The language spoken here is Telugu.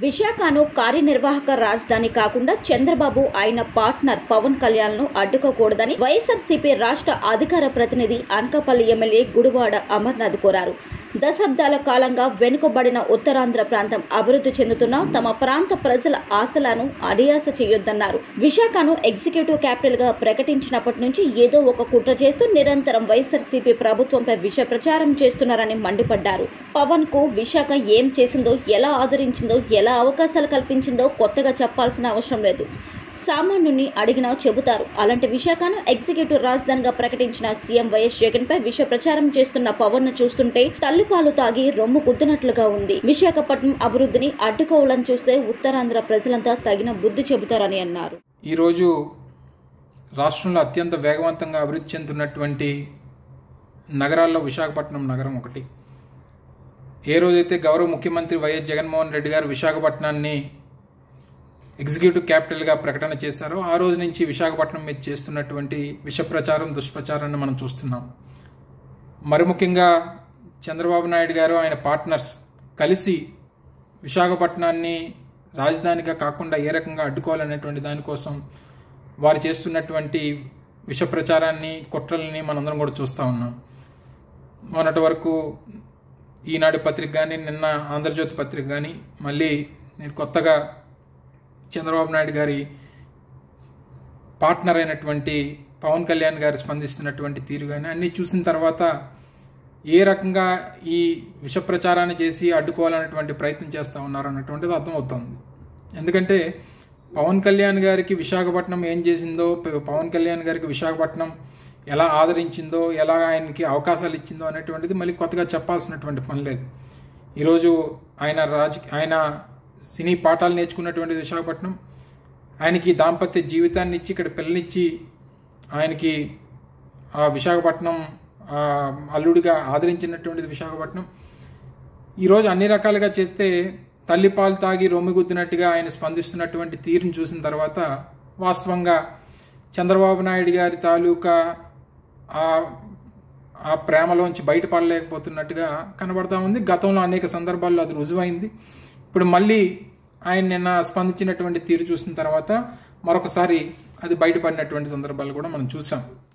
విశాఖను కార్యనిర్వాహక రాజధాని కాకుండా చంద్రబాబు ఆయన పార్ట్నర్ పవన్ కళ్యాణ్ ను అడ్డుకోకూడదని వైఎస్ఆర్సీపీ రాష్ట్ర అధికార ప్రతినిధి అనకాపల్లి ఎమ్మెల్యే గుడివాడ అమర్నాథ్ కోరారు దశాబ్దాల కాలంగా వెనుకబడిన ఉత్తరాంధ్ర ప్రాంతం అభివృద్ధి చెందుతున్న తమ ప్రాంత ప్రజల ఆశలను అడియాస చేయొద్దన్నారు విశాఖను ఎగ్జిక్యూటివ్ క్యాపిటల్ గా ప్రకటించినప్పటి నుంచి ఏదో ఒక కుట్ర చేస్తూ నిరంతరం వైఎస్ఆర్సీపీ ప్రభుత్వంపై విష ప్రచారం చేస్తున్నారని మండిపడ్డారు పవన్ కు విశాఖ ఏం చేసిందో ఎలా ఆదరించిందో ఎలా అవకాశాలు కల్పించిందో కొత్తగా చెప్పాల్సిన అవసరం లేదు సామాన్యుని అడిగినా చెబుతారు అలాంటి విశాఖను ఎగ్జిక్యూటివ్ రాజధానిగా ప్రకటించిన సీఎం వైఎస్ జగన్ పై విష ప్రచారం చేస్తున్న పవన్ ను చూస్తుంటే తల్లిపాలు తాగి రొమ్ము గుద్దినట్లుగా ఉంది విశాఖపట్నం అభివృద్ధిని అడ్డుకోవాలని చూస్తే ఉత్తరాంధ్ర ప్రజలంతా తగిన బుద్ధి చెబుతారని అన్నారు ఈరోజు రాష్ట్రంలో అత్యంత వేగవంతంగా అభివృద్ధి చెందుతున్నటువంటి నగరాల్లో విశాఖపట్నం నగరం ఒకటి ఏ రోజైతే గౌరవ ముఖ్యమంత్రి వైఎస్ జగన్మోహన్ రెడ్డి గారు విశాఖపట్నాన్ని ఎగ్జిక్యూటివ్ క్యాపిటల్గా ప్రకటన చేశారో ఆ రోజు నుంచి విశాఖపట్నం మీద చేస్తున్నటువంటి విష ప్రచారం దుష్ప్రచారాన్ని మనం చూస్తున్నాం మరి ముఖ్యంగా చంద్రబాబు నాయుడు గారు ఆయన పార్ట్నర్స్ కలిసి విశాఖపట్నాన్ని రాజధానిగా కాకుండా ఏ రకంగా అడ్డుకోవాలనేటువంటి దానికోసం వారు చేస్తున్నటువంటి విష ప్రచారాన్ని కుట్రల్ని మనందరం కూడా చూస్తూ ఉన్నాం మొన్నటి వరకు ఈనాడు పత్రిక కానీ నిన్న ఆంధ్రజ్యోతి పత్రిక కానీ మళ్ళీ నేను కొత్తగా చంద్రబాబు నాయుడు గారి పార్ట్నర్ అయినటువంటి పవన్ కళ్యాణ్ గారు స్పందిస్తున్నటువంటి తీరు కానీ అన్నీ చూసిన తర్వాత ఏ రకంగా ఈ విష ప్రచారాన్ని చేసి అడ్డుకోవాలనేటువంటి ప్రయత్నం చేస్తూ ఉన్నారు అన్నటువంటిది అర్థమవుతుంది ఎందుకంటే పవన్ కళ్యాణ్ గారికి విశాఖపట్నం ఏం చేసిందో ప- పవన్ కళ్యాణ్ గారికి విశాఖపట్నం ఎలా ఆదరించిందో ఎలా ఆయనకి అవకాశాలు ఇచ్చిందో అనేటువంటిది మళ్ళీ కొత్తగా చెప్పాల్సినటువంటి పని లేదు ఈరోజు ఆయన రాజ ఆయన సినీ పాఠాలు నేర్చుకున్నటువంటి విశాఖపట్నం ఆయనకి దాంపత్య జీవితాన్ని ఇచ్చి ఇక్కడ పిల్లనిచ్చి ఆయనకి ఆ విశాఖపట్నం ఆ, అల్లుడిగా ఆదరించినటువంటిది విశాఖపట్నం ఈరోజు అన్ని రకాలుగా చేస్తే తల్లిపాలు తాగి రొమ్మిగుద్దినట్టుగా ఆయన స్పందిస్తున్నటువంటి తీరును చూసిన తర్వాత వాస్తవంగా చంద్రబాబు నాయుడు గారి తాలూకా ఆ ఆ ప్రేమలోంచి బయటపడలేకపోతున్నట్టుగా కనబడతా ఉంది గతంలో అనేక సందర్భాల్లో అది రుజువైంది ఇప్పుడు మళ్ళీ ఆయన నిన్న స్పందించినటువంటి తీరు చూసిన తర్వాత మరొకసారి అది బయటపడినటువంటి సందర్భాలు కూడా మనం చూసాం